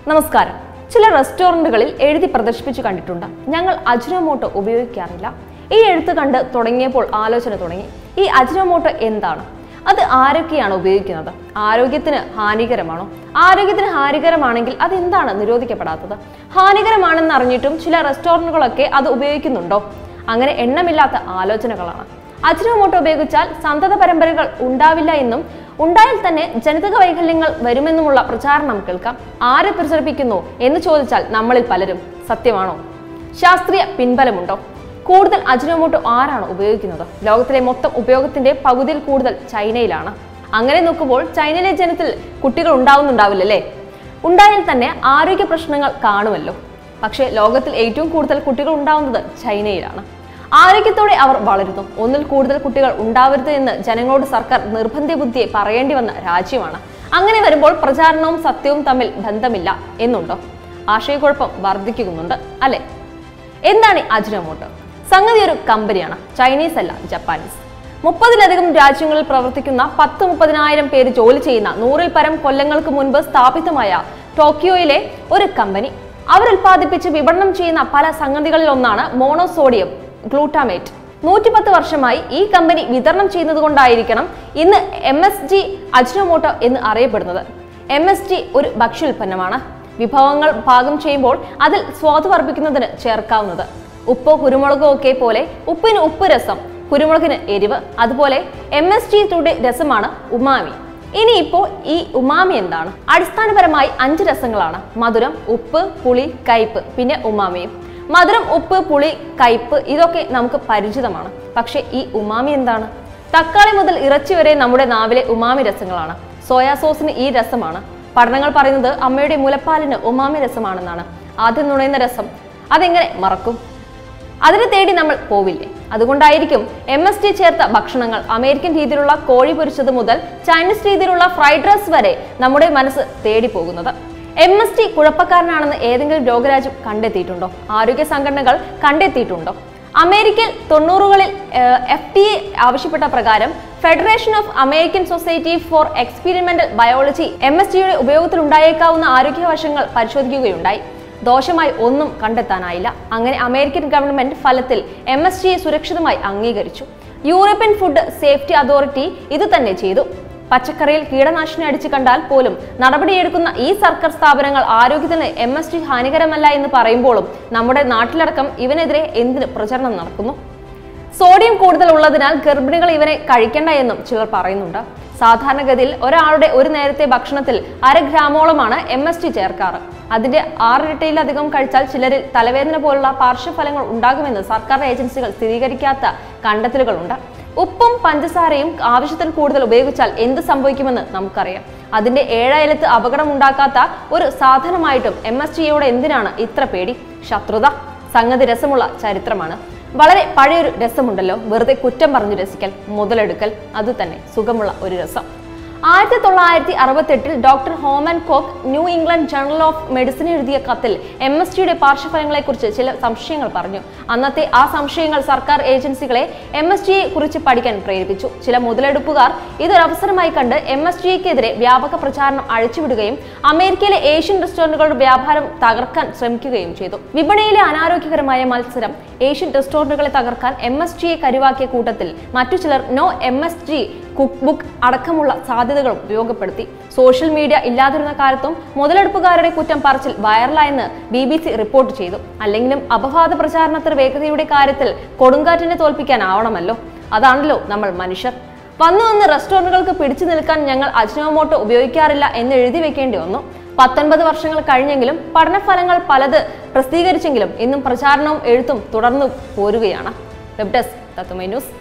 നമസ്കാരം ചില റെസ്റ്റോറൻറ്റുകളിൽ എഴുതി പ്രദർശിപ്പിച്ചു കണ്ടിട്ടുണ്ട് ഞങ്ങൾ അജിനോമോട്ടോ ഉപയോഗിക്കാറില്ല ഈ എഴുത്ത് കണ്ട് തുടങ്ങിയപ്പോൾ ആലോചന തുടങ്ങി ഈ അജിനോമോട്ടോ എന്താണ് അത് ആരൊക്കെയാണ് ഉപയോഗിക്കുന്നത് ആരോഗ്യത്തിന് ഹാനികരമാണോ ആരോഗ്യത്തിന് ഹാനികരമാണെങ്കിൽ അതെന്താണ് നിരോധിക്കപ്പെടാത്തത് ഹാനികരമാണെന്ന് അറിഞ്ഞിട്ടും ചില റെസ്റ്റോറൻറ്റുകളൊക്കെ അത് ഉപയോഗിക്കുന്നുണ്ടോ അങ്ങനെ എണ്ണമില്ലാത്ത ആലോചനകളാണ് അജിനോമോട്ടോ ഉപയോഗിച്ചാൽ സന്തത പരമ്പരകൾ ഉണ്ടാവില്ല എന്നും ഉണ്ടായാൽ തന്നെ ജനിതക വൈകല്യങ്ങൾ വരുമെന്നുമുള്ള പ്രചാരണം കേൾക്കാം ആരെ പ്രചരിപ്പിക്കുന്നു എന്ന് ചോദിച്ചാൽ നമ്മളിൽ പലരും സത്യമാണോ ശാസ്ത്രീയ പിൻബലമുണ്ടോ കൂടുതൽ അജിനോമോട്ടോ ആരാണ് ഉപയോഗിക്കുന്നത് ലോകത്തിലെ മൊത്തം ഉപയോഗത്തിന്റെ പകുതിയിൽ കൂടുതൽ ചൈനയിലാണ് അങ്ങനെ നോക്കുമ്പോൾ ചൈനയിലെ ജനത്തിൽ കുട്ടികൾ ഉണ്ടാവുന്നുണ്ടാവില്ലല്ലേ ഉണ്ടായാൽ തന്നെ ആരോഗ്യ പ്രശ്നങ്ങൾ കാണുമല്ലോ പക്ഷേ ലോകത്തിൽ ഏറ്റവും കൂടുതൽ കുട്ടികൾ ഉണ്ടാവുന്നത് ചൈനയിലാണ് ആരോഗ്യത്തോടെ അവർ വളരുന്നു ഒന്നിൽ കൂടുതൽ കുട്ടികൾ ഉണ്ടാവരുത് എന്ന് ജനങ്ങളോട് സർക്കാർ നിർബന്ധ ബുദ്ധിയെ പറയേണ്ടി വന്ന രാജ്യമാണ് അങ്ങനെ വരുമ്പോൾ പ്രചാരണവും സത്യവും തമ്മിൽ ബന്ധമില്ല എന്നുണ്ടോ ആശയക്കുഴപ്പം വർദ്ധിക്കുന്നുണ്ട് അല്ലെ എന്താണ് ഈ അജിനോമോട്ടോ സംഗതി ഒരു കമ്പനിയാണ് ചൈനീസ് അല്ല ജപ്പാനീസ് മുപ്പതിലധികം രാജ്യങ്ങളിൽ പ്രവർത്തിക്കുന്ന പത്ത് മുപ്പതിനായിരം പേര് ജോലി ചെയ്യുന്ന നൂറിൽ പരം കൊല്ലങ്ങൾക്ക് മുൻപ് സ്ഥാപിതമായ ടോക്കിയോയിലെ ഒരു കമ്പനി അവർ ഉൽപ്പാദിപ്പിച്ച് വിപണനം ചെയ്യുന്ന പല സംഗതികളിൽ ഒന്നാണ് മോണോസോഡിയം ഗ്ലൂട്ടാമേറ്റ് നൂറ്റിപ്പത്ത് വർഷമായി ഈ കമ്പനി വിതരണം ചെയ്യുന്നത് കൊണ്ടായിരിക്കണം ഇന്ന് എം എസ് ജി അജിനോമോട്ടോ എന്ന് അറിയപ്പെടുന്നത് എം എസ് ജി ഒരു ഭക്ഷ്യോൽപ്പന്നമാണ് വിഭവങ്ങൾ പാകം ചെയ്യുമ്പോൾ അതിൽ സ്വാദ് വർദ്ധിക്കുന്നതിന് ചേർക്കാവുന്നത് ഉപ്പോ കുരുമുളകോ ഒക്കെ പോലെ ഉപ്പിന് ഉപ്പ് രസം കുരുമുളകിന് എരിവ് അതുപോലെ എം എസ് ജി യുടെ രസമാണ് ഉമാമി ഇനിയിപ്പോ ഈ ഉമാമി എന്താണ് അടിസ്ഥാനപരമായി അഞ്ച് രസങ്ങളാണ് മധുരം ഉപ്പ് പുളി കയ്പ് പിന്നെ ഉമാമിയും മധുരം ഉപ്പ് പുളി കയ്പ് ഇതൊക്കെ നമുക്ക് പരിചിതമാണ് പക്ഷേ ഈ ഉമാമി എന്താണ് തക്കാളി മുതൽ ഇറച്ചി വരെ നമ്മുടെ നാവിലെ ഉമാമി രസങ്ങളാണ് സോയാ സോസിന് ഈ രസമാണ് പഠനങ്ങൾ പറയുന്നത് അമ്മയുടെ മുലപ്പാലിന് ഉമാമി രസമാണെന്നാണ് ആദ്യം നുണയുന്ന രസം അതെങ്ങനെ മറക്കും അതിനെ തേടി നമ്മൾ പോവില്ലേ അതുകൊണ്ടായിരിക്കും എം എസ് ടി ചേർത്ത ഭക്ഷണങ്ങൾ അമേരിക്കൻ രീതിയിലുള്ള കോഴി പൊരിച്ചത് മുതൽ ചൈനീസ് രീതിയിലുള്ള ഫ്രൈഡ് റൈസ് വരെ നമ്മുടെ മനസ്സ് തേടി പോകുന്നത് എം എസ് ടി കുഴപ്പക്കാരനാണെന്ന് ഏതെങ്കിലും രോഗരാജ്യം കണ്ടെത്തിയിട്ടുണ്ടോ ആരോഗ്യ സംഘടനകൾ കണ്ടെത്തിയിട്ടുണ്ടോ അമേരിക്കയിൽ തൊണ്ണൂറുകളിൽ എഫ് ടി എ ആവശ്യപ്പെട്ട പ്രകാരം federation of American society for experimental biology M S ടിയുടെ ഉപയോഗത്തിൽ ഉണ്ടായേക്കാവുന്ന ആരോഗ്യ വശങ്ങൾ പരിശോധിക്കുകയുണ്ടായി ദോഷമായി ഒന്നും കണ്ടെത്താനായില്ല അങ്ങനെ അമേരിക്കൻ ഗവൺമെന്റ് ഫലത്തിൽ എം എസ് ടിയെ സുരക്ഷിതമായി അംഗീകരിച്ചു യൂറോപ്യൻ ഫുഡ് സേഫ്റ്റി അതോറിറ്റി ഇത് തന്നെ ചെയ്തു പച്ചക്കറിയിൽ കീടനാശിനി അടിച്ചു കണ്ടാൽ പോലും നടപടിയെടുക്കുന്ന ഈ സർക്കാർ സ്ഥാപനങ്ങൾ ആരോഗ്യത്തിന് എം എസ് ടി ഹാനികരമല്ല എന്ന് പറയുമ്പോഴും നമ്മുടെ നാട്ടിലടക്കം ഇവനെതിരെ എന്തിന് പ്രചരണം നടക്കുന്നു സോഡിയം കൂടുതൽ ഉള്ളതിനാൽ ഗർഭിണികൾ ഇവനെ കഴിക്കണ്ട എന്നും ചിലർ പറയുന്നുണ്ട് സാധാരണഗതിയിൽ ഒരാളുടെ ഒരു നേരത്തെ ഭക്ഷണത്തിൽ അര ഗ്രാമോളമാണ് എം എസ് ടി ചേർക്കാറ് അതിന്റെ ആറിരട്ടിയിലധികം കഴിച്ചാൽ ചിലരിൽ തലവേദന പോലുള്ള പാർശ്വഫലങ്ങൾ ഉണ്ടാകുമെന്ന് സർക്കാർ ഏജൻസികൾ സ്ഥിരീകരിക്കാത്ത കണ്ടെത്തലുകളുണ്ട് ഉപ്പും പഞ്ചസാരയും ആവശ്യത്തിൽ കൂടുതൽ ഉപയോഗിച്ചാൽ എന്ത് സംഭവിക്കുമെന്ന് നമുക്കറിയാം അതിന്റെ ഏഴായിരത്ത് അപകടമുണ്ടാക്കാത്ത ഒരു സാധനമായിട്ടും എം എസ് ടിയോട് എന്തിനാണ് ഇത്ര പേടി ശത്രുത സംഗതി രസമുള്ള ചരിത്രമാണ് വളരെ പഴയൊരു രസമുണ്ടല്ലോ വെറുതെ കുറ്റം പറഞ്ഞു രസിക്കൽ മുതലെടുക്കൽ അത് തന്നെ സുഖമുള്ള ഒരു രസം ആയിരത്തി തൊള്ളായിരത്തി അറുപത്തെട്ടിൽ doctor Ho Man Kwok New England journal of medicine എഴുതിയ കത്തിൽ എം എസ് ടിയുടെ പാർശ്വഫലങ്ങളെക്കുറിച്ച് ചില സംശയങ്ങൾ പറഞ്ഞു അന്നത്തെ ആ സംശയങ്ങൾ സർക്കാർ ഏജൻസികളെ എം എസ് ടിയെ കുറിച്ച് പഠിക്കാൻ പ്രേരിപ്പിച്ചു ചില മുതലെടുപ്പുകാർ ഇതൊരു അവസരമായി കണ്ട് എം എസ് ടിക്കെതിരെ വ്യാപക പ്രചാരണം അഴിച്ചുവിടുകയും അമേരിക്കയിലെ ഏഷ്യൻ റെസ്റ്റോറന്റുകളുടെ വ്യാപാരം തകർക്കാൻ ശ്രമിക്കുകയും ചെയ്തു വിപണിയിലെ അനാരോഗ്യകരമായ മത്സരം ഏഷ്യൻ റെസ്റ്റോറന്റുകളെ തകർക്കാൻ എം എസ് ടിയെ കരുവാക്കിയ കൂട്ടത്തിൽ മറ്റു ചിലർ no M S G cookbook അടക്കമുള്ള സാധ്യതകൾ ഉപയോഗപ്പെടുത്തി സോഷ്യൽ മീഡിയ ഇല്ലാതിരുന്ന കാലത്തും മുതലെടുപ്പുകാരുടെ കുറ്റം പറച്ചിൽ വൈറലായെന്ന് ബി ബി സി റിപ്പോർട്ട് ചെയ്തു അല്ലെങ്കിലും അപവാദ പ്രചാരണത്തിന് വേഗതയുടെ കാര്യത്തിൽ കൊടുങ്കാറ്റിനെ തോൽപ്പിക്കാനാവണമല്ലോ അതാണല്ലോ നമ്മൾ മനുഷ്യർ വന്നു വന്ന് റെസ്റ്റോറന്റുകൾക്ക് പിടിച്ചു നിൽക്കാൻ ഞങ്ങൾ അജിനോമോട്ടോ ഉപയോഗിക്കാറില്ല എന്ന് എഴുതി വെക്കേണ്ടി വന്നു പത്തൊൻപത് വർഷങ്ങൾ കഴിഞ്ഞെങ്കിലും പഠനഫലങ്ങൾ പലത് പ്രസിദ്ധീകരിച്ചെങ്കിലും ഇന്നും പ്രചാരണവും എഴുത്തും തുടർന്നു പോരുകയാണ് വെബ് ഡെസ്ക് തത്വമൈ ന്യൂസ്